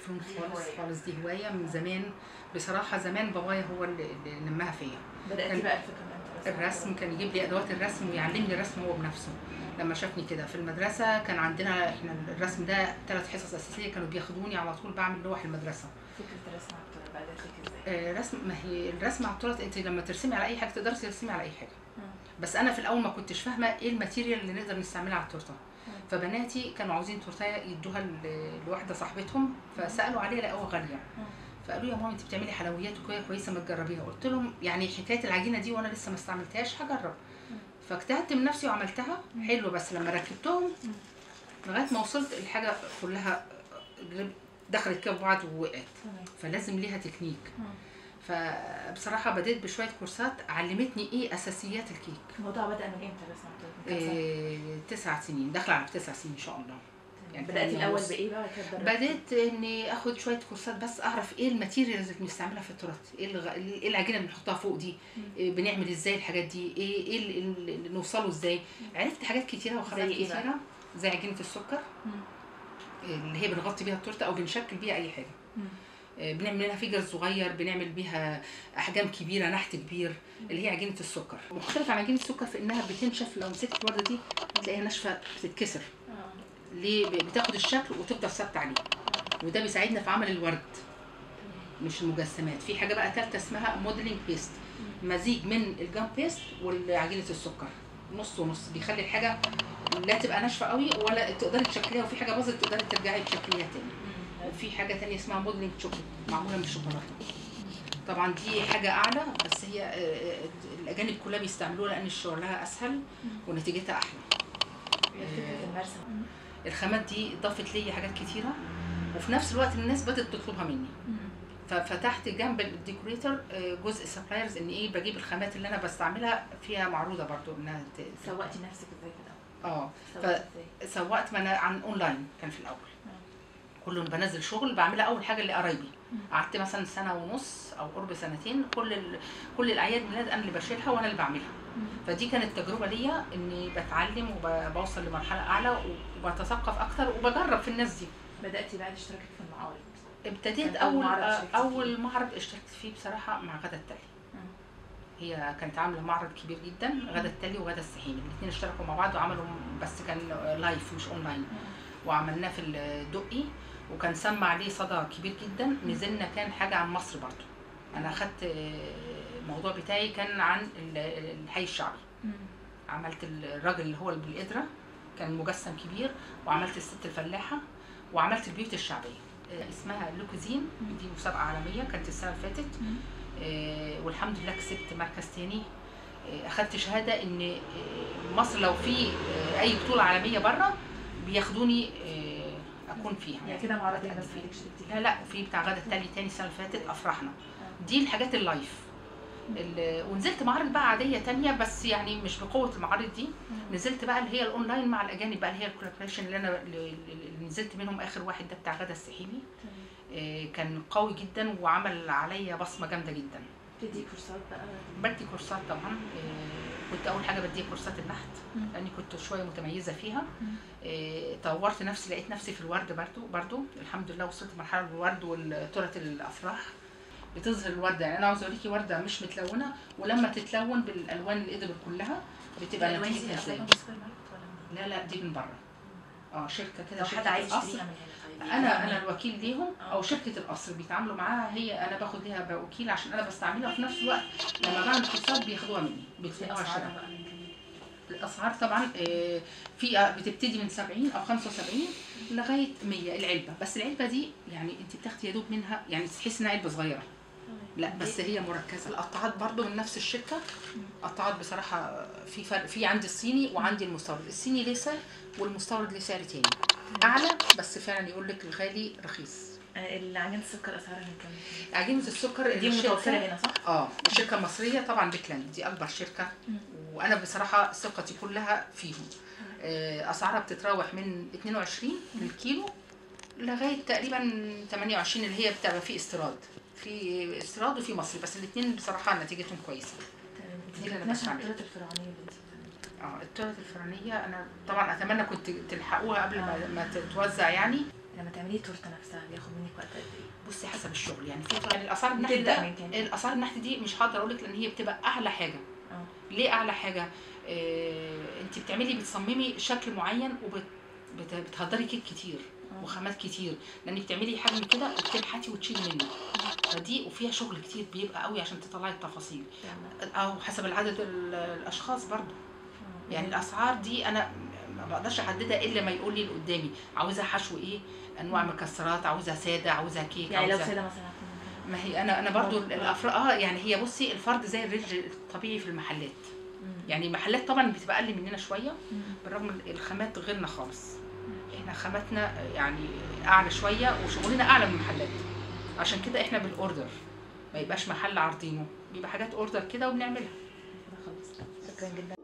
الفنون خالص خالص دي هوايه من زمان بصراحه زمان بابايا هو اللي اللي نماها فيا بداتي كان- بقى الفكره من امتى الرسم كان يجيب لي ادوات الرسم ويعلمني الرسم هو بنفسه لما شافني كده في المدرسه كان عندنا احنا الرسم ده ثلاث حصص اساسيه كانوا بياخدوني على طول بعمل لوح المدرسه فكره الرسم على الطريق بدات لك ازاي؟ آه، رسم ما هي الرسم على الطرط انت لما ترسمي على اي حاجه تقدري ترسمي على اي حاجه مم. بس انا في الاول ما كنتش فاهمه ايه الماتيريال اللي نقدر نستعملها على التورته فبناتي كانوا عاوزين تورتايه يدوها ل- لواحده صاحبتهم فسالوا عليها لقوها غاليه فقالوا يا ماما انت بتعملي حلويات وكويس كويسه ما تجربيها قلت لهم يعني حكايه العجينه دي وانا لسه ما استعملتهاش هجرب فاجتهدت من نفسي وعملتها حلو بس لما ركبتهم لغايه ما وصلت الحاجه كلها دخلت كده في بعض ووقعت تمام فلازم ليها تكنيك مم. فبصراحه بديت بشويه كورسات علمتني ايه اساسيات الكيك الموضوع بدا من امتى الرسم على الطريق؟ من كام سنة؟ إيه تسع سنين داخله على تسع سنين ان شاء الله يعني بداتي تمانية الاول ونص. بايه بقى كده اتدربتي؟ بديت اني اخد شويه كورسات بس اعرف ايه الماتيريالز اللي بنستعملها في التراث ايه الغ... ايه العجينه اللي بنحطها فوق دي إيه بنعمل ازاي الحاجات دي ايه ايه اللي- اللي نوصله ازاي عرفت حاجات كتيره وخبرات زي إيه بقى؟ كتيره زي عجينه السكر مم. اللي هي بنغطي بيها التورته او بنشكل بيها اي حاجه مم. آه، بنعمل منها فيجر صغير بنعمل بيها احجام كبيره نحت كبير اللي هي عجينه السكر مختلف عن عجينه السكر في انها بتنشف لو مسكت الورده دي تلاقيها ناشفه بتتكسر آه. ليه ب- بتاخد الشكل وتفضل ثابته عليه وده بيساعدنا في عمل الورد مش المجسمات في حاجه بقى ثالثه اسمها موديلنج بيست مزيج من الجام بيست وعجينه السكر نص ونص بيخلي الحاجه لا تبقى ناشفه قوي ولا تقدري تشكليها وفي حاجه باظت تقدري ترجعي تشكليها تاني مم. وفي حاجه تانية اسمها موديلنج شوكليت معموله من الشوكولاته طبعا دي حاجه اعلى بس هي آه، آه، الاجانب كلها بيستعملوها لان شغلها اسهل ونتيجتها احلى فكره المرسم الخامات دي ضافت لي حاجات كتيره وفي نفس الوقت الناس بدات تطلبها مني ففتحت جنب الديكوريتور آه، جزء سبلايرز ان ايه بجيب الخامات اللي انا بستعملها فيها معروضه برضو انها ت- سوقتي نفسك ازاي كده؟ اه سوقتي ازاي؟ سوقت ما انا عن اونلاين كان في الاول مم. كل ما بنزل شغل بعملها اول حاجه لقرايبي مم. قعدت مثلا سنه ونص او قرب سنتين كل ال... كل الاعياد ميلاد انا اللي بشيلها وانا اللي بعملها فدي كانت تجربه ليا اني بتعلم وبوصل لمرحله اعلى وبتثقف اكتر وبجرب في الناس دي بداتي بقى اشتراكك في المعارض ابتديت كان أول اول معرض اشتركتي فيه. اول معرض اشتركت فيه بصراحه مع غدا التالي مم. هي كانت عامله معرض كبير جدا غدا التالي وغدا السحيمي الاثنين اشتركوا مع بعض وعملوا بس كان لايف مش اونلاين وعملناه في الدقي وكان سمع عليه صدى كبير جدا نزلنا كان حاجه عن مصر برضو انا اخدت آه، الموضوع بتاعي كان عن ال- الحي الشعبي مم. عملت الراجل اللي هو اللي بالقدره كان مجسم كبير وعملت الست الفلاحه وعملت البيوت الشعبيه آه، اسمها لوكوزين دي مسابقه عالميه كانت السنه اللي فاتت مم. آه، والحمد لله كسبت مركز تاني آه، اخدت شهاده ان آه، مصر لو في آه، اي بطوله عالميه بره بياخدوني آه، اكون فيها يعني كده معرضين أتقدم بس فيها. حضرتك اشتركتي لا لا في بتاع غدا التالي تاني السنه اللي فاتت افرحنا دي الحاجات اللايف ال- ونزلت معارض بقى عاديه تانية بس يعني مش بقوه المعارض دي نزلت بقى اللي هي الاونلاين مع الاجانب بقى اللي هي الكولابريشن اللي انا اللي اللي نزلت منهم اخر واحد ده بتاع غدا السحيمي آه، كان قوي جدا وعمل عليا بصمه جامده جدا بتدي كورسات بقى بدي كورسات طبعا آه، كنت اول حاجه بدي كورسات النحت مم. لاني كنت شويه متميزه فيها مم. آه، طورت نفسي لقيت نفسي في الورد برضو برضو الحمد لله وصلت مرحله الورد والتورت الافراح بتظهر الورده يعني انا عاوزه اوريكي ورده مش متلونه ولما تتلون بالالوان الادبل كلها بتبقى الألوان دي نتيجتها ازاي ألوان السوبر ماركت ولا من- لا لا دي من بره اه شركه كده لو حد شركة عايز القصر. يشتريها من هنا طيب انا يعني انا الوكيل ليهم آه. او شركه القصر بيتعاملوا معاها هي انا باخد ليها وكيل عشان انا بستعملها وفي نفس الوقت لما بعمل كورسات بياخدوها مني بيدفعوها أسعارها شراء بقى من كام؟ الاسعار طبعا آه، في آه، بتبتدي من 70 او 75 لغايه 100 العلبه بس العلبه دي يعني انت بتاخدي يا دوب منها يعني تحس انها علبه صغيره لا بس هي مركزه القطاعات برضو من نفس الشركه قطاعات بصراحه في فرق في عندي الصيني وعندي المستورد الصيني ليه سعر والمستورد ليه سعر تاني اعلى بس فعلا يقول لك الغالي رخيص آه، العجينة السكر اسعارها من كام؟ عجينه السكر دي الشركة- متوفرة هنا صح؟ اه الشركه المصريه طبعا بيكلاند دي اكبر شركه مم. وانا بصراحه ثقتي كلها فيهم آه، اسعارها بتتراوح من 22 للكيلو لغايه تقريبا 28 اللي هي بتبقى في استيراد في استيراد وفي مصري بس الاثنين بصراحه نتيجتهم كويسه تمام دي دي اللي أنا بتنشأ بستعملها. الطريقة الفرعونية اللي انت بتعمليها. اه التورت الفرعونيه انا طبعا اتمنى كنت تلحقوها قبل ما, ما تتوزع يعني لما تعملي تورته نفسها بياخد منك وقت قد ايه؟ بصي حسب الشغل يعني في يعني الاسعار النحت بتبدأ ده من كام؟ الاسعار النحت دي مش هقدر اقول لك لان هي بتبقى اعلى حاجه اه ليه اعلى حاجه آه انت بتعملي بتصممي شكل معين وبتهدري كيك كتير آه. وخامات كتير لان بتعملي حجم كده وبتنحتي وتشيلي منه فدي وفيها شغل كتير بيبقى قوي عشان تطلعي التفاصيل فعلا. او حسب العدد ال- الاشخاص برضو آه. يعني الاسعار دي انا ما بقدرش احددها الا ما يقول لي اللي قدامي عاوزها حشو ايه انواع مكسرات عاوزها ساده عاوزها كيك يعني لو عاوزها ساده مثلا هتكون كام؟ ما هي انا انا برضو برضو. الافراد اه يعني هي بصي الفرد زي الرينج الطبيعي في المحلات مم. يعني المحلات طبعا بتبقى اقل مننا شويه مم. بالرغم ان الخامات غيرنا خالص احنا خاماتنا يعني اعلى شويه وشغلنا اعلى من المحلات عشان كده احنا بالاوردر ما يبقاش محل عارضينه بيبقى حاجات اوردر كده وبنعملها كده خلاص شكرا جدا